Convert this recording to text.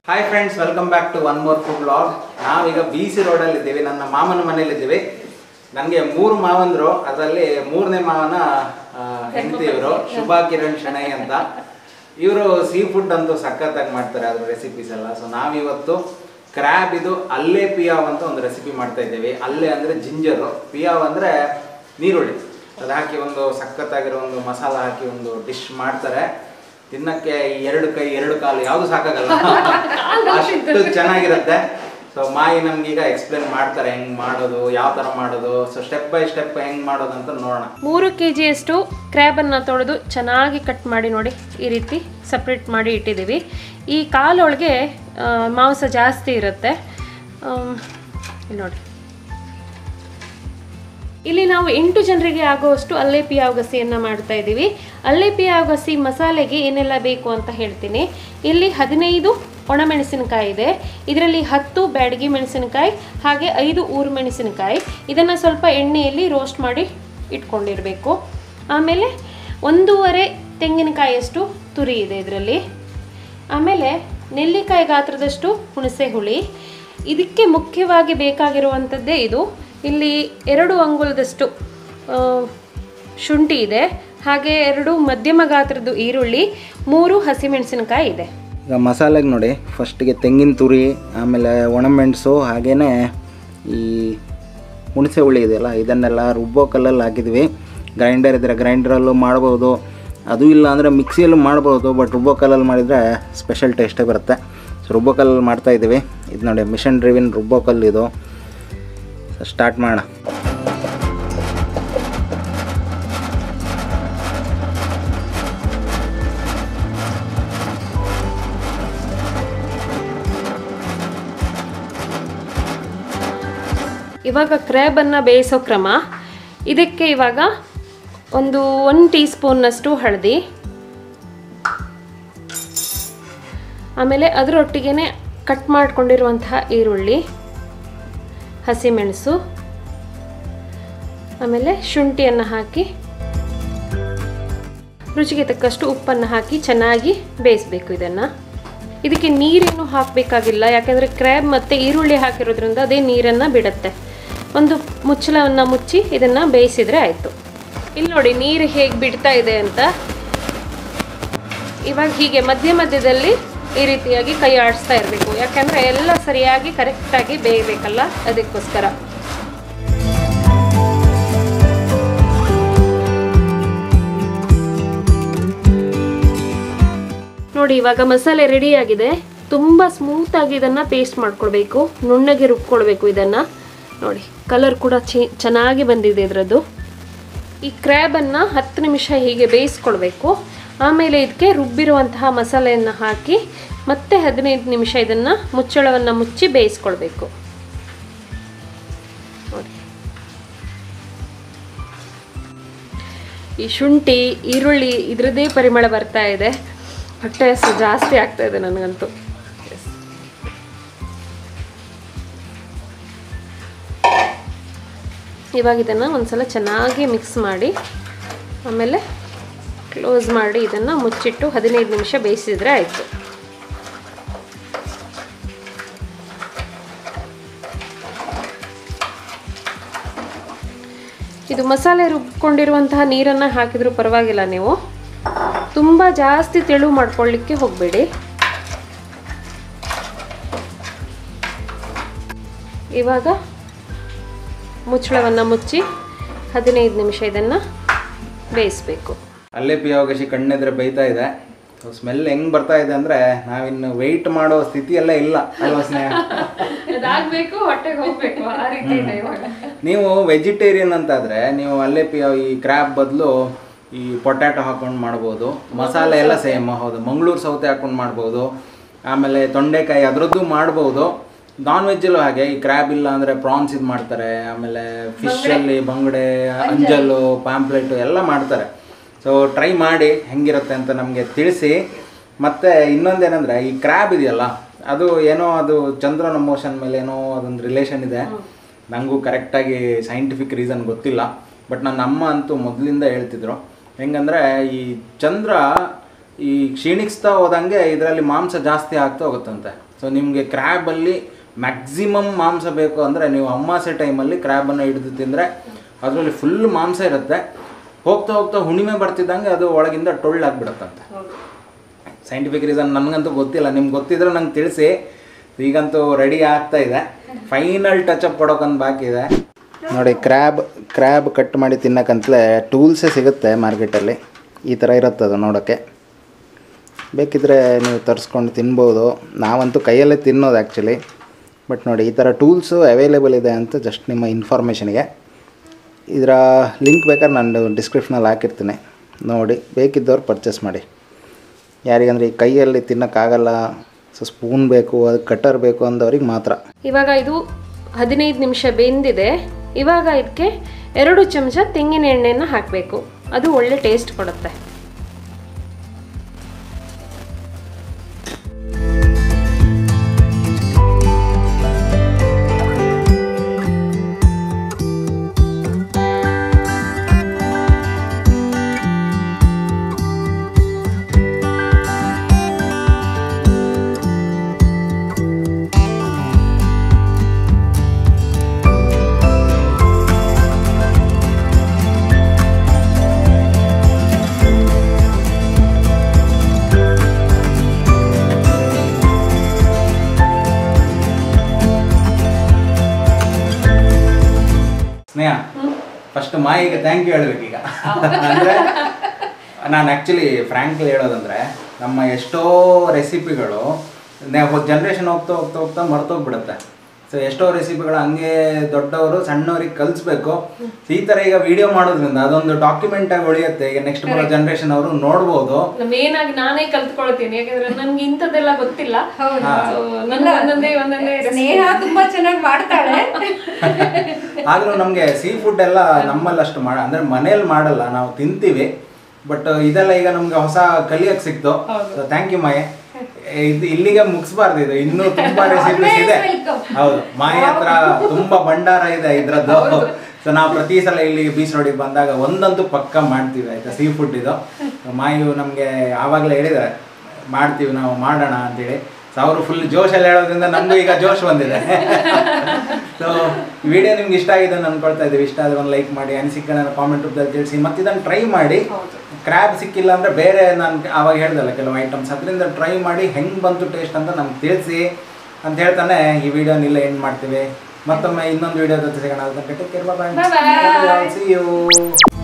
Hi friends welcome back to one more food blog ನಾವೀಗ B C ರೋಡಲ್ಲಿ ಇದ್ದೀವಿ ನನ್ನ ಮಾಮನ ಮನೇಲಿದ್ದೀವಿ ನನಗೆ ಮೂರು ಮಾವಂದ್ರು ಅದರಲ್ಲಿ ಮೂರನೇ ಮಾವನ ಆ, ಹೆಂಡತಿ ಇವರು ಶುಭಾ ಕಿರಣ್ ಶೆಣೈ ಅಂತ ಇವರು ಸೀ ಫುಡ್ ಅಂತೂ ಸಖತ್ತಾಗಿ ಮಾಡ್ತಾರೆ ಅದ್ರ ರೆಸಿಪೀಸ್ ಎಲ್ಲ ಸೊ ನಾವಿವತ್ತು ಕ್ರ್ಯಾಬ್ ಇದು ಅಲ್ಲೇ ಪಿಯಾವ್ ಅಂತ ಒಂದು ರೆಸಿಪಿ ಮಾಡ್ತಾ ಇದ್ದೀವಿ ಅಲ್ಲೇ ಅಂದರೆ ಜಿಂಜರು ಪಿಯಾವ್ ಅಂದರೆ ನೀರುಳ್ಳಿ ಅದು ಹಾಕಿ ಒಂದು ಸಖತ್ತಾಗಿರೋ ಒಂದು ಮಸಾಲ ಹಾಕಿ ಒಂದು ಡಿಶ್ ಮಾಡ್ತಾರೆ ತಿನ್ನಕ್ಕೆ ಈ ಎರಡು ಕೈ ಎರಡು ಕಾಲು ಯಾವುದು ಸಾಕಾಗಲ್ಲ ಅಷ್ಟು ಚೆನ್ನಾಗಿರುತ್ತೆ ಸೊ ಮಾಯಿ ನಮ್ಗೀಗ ಎಕ್ಸ್ಪ್ಲೇನ್ ಮಾಡ್ತಾರೆ ಹೆಂಗ್ ಮಾಡೋದು ಯಾವ ತರ ಮಾಡೋದು ಸೊ ಸ್ಟೆಪ್ ಬೈ ಸ್ಟೆಪ್ ಹೆಂಗ್ ಮಾಡೋದು ಅಂತ ನೋಡೋಣ ಮೂರು ಕೆ ಜಿಯಷ್ಟು ಕ್ರ್ಯಾಬನ್ನು ತೊಳೆದು ಚೆನ್ನಾಗಿ ಕಟ್ ಮಾಡಿ ನೋಡಿ ಈ ರೀತಿ ಸಪ್ರೇಟ್ ಮಾಡಿ ಇಟ್ಟಿದ್ದೀವಿ ಈ ಕಾಲೊಳಗೆ ಆ, ಮಾಂಸ ಜಾಸ್ತಿ ಇರುತ್ತೆ ಆಮ್, ಇಲ್ಲಿ ನೋಡಿ ಇಲ್ಲಿ ನಾವು ಎಂಟು ಜನರಿಗೆ ಆಗುವಷ್ಟು ಅಲ್ಲೇ ಪಿಯಾವ್ ಗಸಿಯನ್ನು ಮಾಡ್ತಾ ಇದ್ದೀವಿ ಅಲ್ಲೇ ಪಿಯಾವ್ ಗಸಿ ಮಸಾಲೆಗೆ ಏನೆಲ್ಲ ಬೇಕು ಅಂತ ಹೇಳ್ತೀನಿ ಇಲ್ಲಿ ಹದಿನೈದು ಒಣಮೆಣಸಿನಕಾಯಿ ಇದೆ ಇದರಲ್ಲಿ ಹತ್ತು ಬ್ಯಾಡಗಿ ಮೆಣಸಿನಕಾಯಿ ಹಾಗೆ ಐದು ಊರು ಮೆಣಸಿನಕಾಯಿ ಇದನ್ನು ಸ್ವಲ್ಪ ಎಣ್ಣೆಯಲ್ಲಿ ರೋಸ್ಟ್ ಮಾಡಿ ಇಟ್ಕೊಂಡಿರಬೇಕು ಆಮೇಲೆ ಒಂದೂವರೆ ತೆಂಗಿನಕಾಯಿಯಷ್ಟು ತುರಿ ಇದೆ ಇದರಲ್ಲಿ ಆಮೇಲೆ ನೆಲ್ಲಿಕಾಯಿ ಗಾತ್ರದಷ್ಟು ಹುಣಸೆ ಹುಳಿ ಇದಕ್ಕೆ ಮುಖ್ಯವಾಗಿ ಬೇಕಾಗಿರುವಂಥದ್ದೇ ಇದು ಇಲ್ಲಿ ಎರಡು ಅಂಗುಲದಷ್ಟು ಆ, ಶುಂಠಿ ಇದೆ ಹಾಗೆ ಎರಡು ಮಧ್ಯಮ ಗಾತ್ರದ ಈರುಳ್ಳಿ ಮೂರು ಹಸಿಮೆಣಸಿನಕಾಯಿ ಇದೆ ಈಗ ಮಸಾಲೆಗೆ ನೋಡಿ ಫಸ್ಟಿಗೆ ತೆಂಗಿನ ತುರಿ ಆಮೇಲೆ ಒಣಮೆಣಸು ಹಾಗೇನೆ ಈ ಹುಣಸೆ ಹುಳಿ ಇದೆಯಲ್ಲ ಇದನ್ನೆಲ್ಲ ರುಬ್ಬೋ ಕಲ್ಲಲ್ಲಿ ಹಾಕಿದ್ವಿ ಗ್ರೈಂಡರ್ ಇದ್ದರೆ ಗ್ರೈಂಡರಲ್ಲೂ ಮಾಡ್ಬೋದು ಅದು ಇಲ್ಲ ಅಂದರೆ ಮಿಕ್ಸಿಯಲ್ಲೂ ಮಾಡ್ಬೋದು ಬಟ್ ರುಬ್ಬೋ ಕಲ್ಲಲ್ಲಿ ಮಾಡಿದರೆ ಸ್ಪೆಷಲ್ ಟೇಸ್ಟೇ ಬರುತ್ತೆ ಸೊ ರುಬ್ಬೋ ಕಲ್ಲಲ್ಲಿ ಮಾಡ್ತಾ ಇದ್ದೀವಿ ಇದು ನೋಡಿ ಮಿಷನ್ ಡ್ರಿವಿನ್ ರುಬ್ಬೋ ಕಲ್ಲು ಇದು ಸ್ಟಾರ್ಟ್ ಮಾಡೋಣ ಇವಾಗ ಕ್ರ್ಯಾಬನ್ನು ಬೇಯಿಸೋ ಕ್ರಮ ಇದಕ್ಕೆ ಇವಾಗ ಒಂದು ಒನ್ ಟೀ ಸ್ಪೂನ್ನಷ್ಟು ಹಳದಿ ಆಮೇಲೆ ಅದರೊಟ್ಟಿಗೆ ಕಟ್ ಮಾಡ್ಕೊಂಡಿರುವಂತಹ ಈರುಳ್ಳಿ ಹಸಿಮೆಣಸು ಆಮೇಲೆ ಶುಂಠಿಯನ್ನು ಹಾಕಿ ರುಚಿಗೆ ತಕ್ಕಷ್ಟು ಉಪ್ಪನ್ನು ಹಾಕಿ ಚೆನ್ನಾಗಿ ಬೇಯಿಸಬೇಕು ಇದನ್ನು ಇದಕ್ಕೆ ನೀರೇನು ಹಾಕಬೇಕಾಗಿಲ್ಲ ಯಾಕೆಂದರೆ ಕ್ರ್ಯಾಬ್ ಮತ್ತು ಈರುಳ್ಳಿ ಹಾಕಿರೋದ್ರಿಂದ ಅದೇ ನೀರನ್ನು ಬಿಡುತ್ತೆ ಒಂದು ಮುಚ್ಚಳವನ್ನು ಮುಚ್ಚಿ ಇದನ್ನು ಬೇಯಿಸಿದರೆ ಆಯಿತು ಇಲ್ಲಿ ನೋಡಿ ನೀರು ಹೇಗೆ ಬಿಡ್ತಾ ಇದೆ ಅಂತ ಇವಾಗ ಹೀಗೆ ಮಧ್ಯ ಮಧ್ಯದಲ್ಲಿ ಈ ರೀತಿಯಾಗಿ ಕೈ ಆಡಿಸ್ತಾ ಇರಬೇಕು ಯಾಕಂದರೆ ಎಲ್ಲ ಸರಿಯಾಗಿ ಕರೆಕ್ಟಾಗಿ ಬೇಯಬೇಕಲ್ಲ ಅದಕ್ಕೋಸ್ಕರ ನೋಡಿ ಇವಾಗ ಮಸಾಲೆ ರೆಡಿಯಾಗಿದೆ ತುಂಬ ಸ್ಮೂತಾಗಿ ಇದನ್ನು ಪೇಸ್ಟ್ ಮಾಡ್ಕೊಳ್ಬೇಕು ನುಣ್ಣಗೆ ರುಬ್ಕೊಳ್ಬೇಕು ಇದನ್ನು ನೋಡಿ ಕಲರ್ ಕೂಡ ಚೆ ಚೆನ್ನಾಗಿ ಬಂದಿದೆ ಇದರದ್ದು ಈ ಕ್ರ್ಯಾಬನ್ನು ಹತ್ತು ನಿಮಿಷ ಹೀಗೆ ಬೇಯಿಸ್ಕೊಳ್ಬೇಕು ಆಮೇಲೆ ಇದಕ್ಕೆ ರುಬ್ಬಿರುವಂತಹ ಮಸಾಲೆಯನ್ನು ಹಾಕಿ ಮತ್ತೆ ಹದಿನೈದು ನಿಮಿಷ ಇದನ್ನು ಮುಚ್ಚಳವನ್ನು ಮುಚ್ಚಿ ಬೇಯಿಸ್ಕೊಳ್ಬೇಕು ನೋಡಿ ಈ ಶುಂಠಿ ಈರುಳ್ಳಿ ಇದರದ್ದೇ ಪರಿಮಳ ಬರ್ತಾ ಇದೆ ಹೊಟ್ಟೆ ಹಸು ಜಾಸ್ತಿ ಆಗ್ತಾ ಇದೆ ನನಗಂತೂ Yes. ಇವಾಗ ಇದನ್ನು ಒಂದ್ಸಲ ಚೆನ್ನಾಗಿ ಮಿಕ್ಸ್ ಮಾಡಿ ಆಮೇಲೆ ಕ್ಲೋಸ್ ಮಾಡಿ ಇದನ್ನು ಮುಚ್ಚಿಟ್ಟು ಹದಿನೈದು ನಿಮಿಷ ಬೇಯಿಸಿದ್ರೆ ಆಯಿತು ಇದು ಮಸಾಲೆ ರುಬ್ಕೊಂಡಿರುವಂತಹ ನೀರನ್ನು ಹಾಕಿದ್ರೂ ಪರವಾಗಿಲ್ಲ ನೀವು ತುಂಬ ಜಾಸ್ತಿ ತೆಳು ಮಾಡ್ಕೊಳ್ಳಿಕ್ಕೆ ಹೋಗಬೇಡಿ ಇವಾಗ ಮುಚ್ಚಳವನ್ನು ಮುಚ್ಚಿ ಹದಿನೈದು ನಿಮಿಷ ಇದನ್ನು ಬೇಯಿಸಬೇಕು ಅಲ್ಲೇ ಪಿಯಾವಗಶಿ ಕಣ್ಣೆದ್ರೆ ಬೈತಾ ಇದೆ ಸೊ ಸ್ಮೆಲ್ ಹೆಂಗ್ ಬರ್ತಾ ಇದೆ ಅಂದ್ರೆ ನಾವಿನ್ನು ವೆಯ್ಟ್ ಮಾಡೋ ಸ್ಥಿತಿಯಲ್ಲೇ ಇಲ್ಲ ಅಲ್ವಾ ಸ್ನೇಹ ಅದಾಗಬೇಕು ಹೊಟ್ಟೆಗೆ ಹೋಗಬೇಕು ಆ ರೀತಿ ಇದೆ ಇವಾಗ ನೀವು ವೆಜಿಟೇರಿಯನ್ ಅಂತಾದ್ರೆ ನೀವು ಅಲ್ಲೇ ಪಿಯಾವ್ ಈ ಕ್ರ್ಯಾಬ್ ಬದಲು ಈ ಪೊಟ್ಯಾಟೊ ಹಾಕೊಂಡು ಮಾಡ್ಬೋದು ಮಸಾಲೆ ಎಲ್ಲ ಸೇಮ್ ಹೌದು ಮಂಗಳೂರು ಸೌತೆ ಹಾಕೊಂಡು ಮಾಡ್ಬೋದು ಆಮೇಲೆ ತೊಂಡೆಕಾಯಿ ಅದರದ್ದು ಮಾಡ್ಬೋದು ನಾನ್ ವೆಜ್ಜಲ್ಲೂ ಹಾಗೆ ಈ ಕ್ರ್ಯಾಬ್ ಇಲ್ಲ ಅಂದರೆ ಪ್ರಾನ್ಸ್ ಇದು ಮಾಡ್ತಾರೆ ಆಮೇಲೆ ಫಿಶಲ್ಲಿ ಬಂಗಡೆ ಅಂಜಲ್ಲು ಪಾಂಪ್ಲೆಟು ಎಲ್ಲ ಮಾಡ್ತಾರೆ ಸೊ ಟ್ರೈ ಮಾಡಿ ಹೆಂಗಿರುತ್ತೆ ಅಂತ ನಮಗೆ ತಿಳಿಸಿ ಮತ್ತು ಇನ್ನೊಂದೇನೆಂದರೆ ಈ ಕ್ರ್ಯಾಬ್ ಇದೆಯಲ್ಲ ಅದು ಏನೋ ಅದು ಚಂದ್ರನ ಮೋಷನ್ ಮೇಲೆ ಏನೋ ಅದೊಂದು ರಿಲೇಷನ್ ಇದೆ ನನಗೂ ಕರೆಕ್ಟಾಗಿ ಸೈಂಟಿಫಿಕ್ ರೀಸನ್ ಗೊತ್ತಿಲ್ಲ ಬಟ್ ನನ್ನ ಅಮ್ಮ ಅಂತೂ ಮೊದಲಿಂದ ಹೇಳ್ತಿದ್ರು ಹೆಂಗಂದರೆ ಈ ಚಂದ್ರ ಈ ಕ್ಷೀಣಿಸ್ತಾ ಹೋದಂಗೆ ಇದರಲ್ಲಿ ಮಾಂಸ ಜಾಸ್ತಿ ಆಗ್ತಾ ಹೋಗುತ್ತಂತೆ ಸೊ ನಿಮಗೆ ಕ್ರ್ಯಾಬಲ್ಲಿ ಮ್ಯಾಕ್ಸಿಮಮ್ ಮಾಂಸ ಬೇಕು ಅಂದರೆ ನೀವು ಅಮಾಸೆ ಟೈಮಲ್ಲಿ ಕ್ರ್ಯಾಬನ್ನು ಹಿಡಿದು ತಿಂದರೆ ಅದರಲ್ಲಿ ಫುಲ್ ಮಾಂಸ ಇರುತ್ತೆ ಹೋಗ್ತಾ ಹೋಗ್ತಾ ಹುಣ್ಣಿಮೆ ಬರ್ತಿದ್ದಂಗೆ ಅದು ಒಳಗಿಂದ ಟೊಳ್ಳಾಗ್ಬಿಡುತ್ತಂತೆ ಸೈಂಟಿಫಿಕ್ ರೀಸನ್ ನನಗಂತೂ ಗೊತ್ತಿಲ್ಲ ನಿಮ್ಗೆ ಗೊತ್ತಿದ್ರೆ ನಂಗೆ ತಿಳಿಸಿ ಈಗಂತೂ ರೆಡಿ ಆಗ್ತಾ ಇದೆ ಫೈನಲ್ ಟಚಪ್ ಕೊಡೋಕೊಂದು ಬಾಕಿ ಇದೆ ನೋಡಿ ಕ್ರ್ಯಾಬ್ ಕ್ರ್ಯಾಬ್ ಕಟ್ ಮಾಡಿ ತಿನ್ನಕ್ಕಂತಲೇ ಟೂಲ್ಸೇ ಸಿಗುತ್ತೆ ಮಾರ್ಕೆಟಲ್ಲಿ ಈ ಥರ ಇರುತ್ತೆ ಅದು ನೋಡೋಕ್ಕೆ ಬೇಕಿದ್ರೆ ನೀವು ತರಿಸ್ಕೊಂಡು ತಿನ್ಬೋದು ನಾವಂತೂ ಕೈಯಲ್ಲೇ ತಿನ್ನೋದು ಆ್ಯಕ್ಚುಲಿ ಬಟ್ ನೋಡಿ ಈ ಥರ ಟೂಲ್ಸು ಅವೈಲೇಬಲ್ ಇದೆ ಅಂತ ಜಸ್ಟ್ ನಿಮ್ಮ ಇನ್ಫಾರ್ಮೇಷನ್ಗೆ ಇದರ ಲಿಂಕ್ ಬೇಕಾದ್ರೆ ನಾನು ಡಿಸ್ಕ್ರಿಪ್ಷನಲ್ಲಿ ಹಾಕಿರ್ತೀನಿ ನೋಡಿ ಬೇಕಿದ್ದವ್ರು ಪರ್ಚೇಸ್ ಮಾಡಿ ಯಾರಿಗಂದ್ರೆ ಈ ಕೈಯಲ್ಲಿ ತಿನ್ನೋಕ್ಕಾಗಲ್ಲ ಸೊ ಸ್ಪೂನ್ ಬೇಕು ಅದು ಕಟ್ಟರ್ ಬೇಕು ಅಂದವ್ರಿಗೆ ಮಾತ್ರ ಇವಾಗ ಇದು ಹದಿನೈದು ನಿಮಿಷ ಬೆಂದಿದೆ ಇವಾಗ ಇದಕ್ಕೆ ಎರಡು ಚಮಚ ತೆಂಗಿನ ಎಣ್ಣೆನ ಹಾಕಬೇಕು ಅದು ಒಳ್ಳೆ ಟೇಸ್ಟ್ ಕೊಡುತ್ತೆ ಸ್ನೇಹ ಫಸ್ಟ್ ಮಾಯಿಗೆ ಥ್ಯಾಂಕ್ ಯು ಹೇಳ್ಬೇಕೀಗ ಅಂದರೆ ನಾನು ಆ್ಯಕ್ಚುಲಿ ಫ್ರ್ಯಾಂಕ್ಲಿ ಹೇಳೋದಂದ್ರೆ ನಮ್ಮ ಎಷ್ಟೋ ರೆಸಿಪಿಗಳು ಜನ್ರೇಷನ್ ಹೋಗ್ತಾ ಹೋಗ್ತಾ ಹೋಗ್ತಾ ಮರ್ತೋಗ್ಬಿಡುತ್ತೆ ಸೊ ಎಷ್ಟೋ ರೆಸಿಪಿಗಳು ಹಂಗೆ ದೊಡ್ಡವರು ಸಣ್ಣವ್ರಿಗೆ ಕಲಿಸ್ಬೇಕು ಈ ಥರ ಈಗ ವಿಡಿಯೋ ಮಾಡೋದ್ರಿಂದ ಅದೊಂದು ಡಾಕ್ಯುಮೆಂಟ್ ಆಗಿ ಉಳಿಯುತ್ತೆ ಈಗ ನೆಕ್ಸ್ಟ್ ಬರೋ ಜನ್ರೇಷನ್ ಅವರು ನೋಡ್ಬೋದು ಮೇನ್ ಆಗಿ ನಾನೇ ಕಲ್ತ್ಕೊಳ್ತೀನಿ ಯಾಕಂದ್ರೆ ನನ್ಗೆ ಇಂಥದ್ದೆಲ್ಲ ಗೊತ್ತಿಲ್ಲ ಹೌದು. So, ನನ್ಗೆ ಒಂದೊಂದೇ ಒಂದೊಂದೇ ಸ್ನೇಹ ತುಂಬಾ ಚೆನ್ನಾಗಿ ಮಾಡ್ತಾಳೆ ಆದ್ರೂ ನಮಗೆ ಸೀ ಫುಡ್ ಎಲ್ಲ ನಮ್ಮಲ್ಲಿ ಅಷ್ಟು ಮಾಡ ಅಂದ್ರೆ ಮನೇಲಿ ಮಾಡಲ್ಲ ನಾವು ತಿಂತೀವಿ ಬಟ್ ಇದೆಲ್ಲ ಈಗ ನಮ್ಗೆ ಹೊಸ ಕಲಿಯಕ್ ಸಿಕ್ತು ಥ್ಯಾಂಕ್ ಯು ಮಾಯೆ ಇದು ಇಲ್ಲಿಗೆ ಮುಗಿಸ್ಬಾರ್ದು ಇದು ಇನ್ನೂ ತುಂಬಾ ರೆಸಿಪೀಸ್ ಇದೆ welcome. ಹೌದು ಮಾಯ ಹತ್ರ ತುಂಬಾ ಭಂಡಾರ ಇದೆ ಇದ್ರದ್ದು ಸೊ ನಾವು ಪ್ರತಿ ಸಲ ಇಲ್ಲಿ ಬೀಚ್ ರೋಡಿಗೆ ಬಂದಾಗ ಒಂದಂತೂ ಪಕ್ಕ ಮಾಡ್ತೀವಿ ಆಯ್ತಾ ಸೀ ಫುಡ್ ಇದು ಮಾಯು ನಮಗೆ ಆವಾಗಲೇ ಹೇಳಿದ್ದಾರೆ ಮಾಡ್ತೀವಿ ನಾವು ಮಾಡೋಣ ಅಂತೇಳಿ ಸೊ ಅವರು ಫುಲ್ ಜೋಶಲ್ಲಿ ಹೇಳೋದ್ರಿಂದ ನಮಗೂ ಈಗ ಜೋಶ್ ಬಂದಿದೆ ಸೊ ವಿಡಿಯೋ ನಿಮ್ಗೆ ಇಷ್ಟ ಆಗಿದೆ ಅಂತ ಅನ್ಕೊಳ್ತಾ ಇದ್ದೀವಿ ಇಷ್ಟ ಆದ್ರೆ ಒಂದು ಲೈಕ್ ಮಾಡಿ ಅನಿಸಿಕೆಗಳನ್ನ ಕಾಮೆಂಟ್ ರೂಪದಲ್ಲಿ ತಿಳಿಸಿ ಮತ್ತೆ ಇದನ್ನು ಟ್ರೈ ಮಾಡಿ ಕ್ರ್ಯಾಬ್ ಸಿಕ್ಕಿಲ್ಲ ಅಂದ್ರೆ ಬೇರೆ ನಾನು ಆವಾಗ ಹೇಳ್ದಲ್ಲ ಕೆಲವು ಐಟಮ್ಸ್ ಅದರಿಂದ ಟ್ರೈ ಮಾಡಿ ಹೆಂಗೆ ಬಂತು ಟೇಸ್ಟ್ ಅಂತ ನಮ್ಗೆ ತಿಳಿಸಿ ಅಂತ ಹೇಳ್ತಾನೆ ಈ ವಿಡಿಯೋನ ಇಲ್ಲ ಎಂಡ್ ಮಾಡ್ತೀವಿ ಮತ್ತೊಮ್ಮೆ ಇನ್ನೊಂದು ವಿಡಿಯೋ ಜೊತೆ ಸಿಗೋಣ ಅದಕ್ಕೆ Bye bye. C you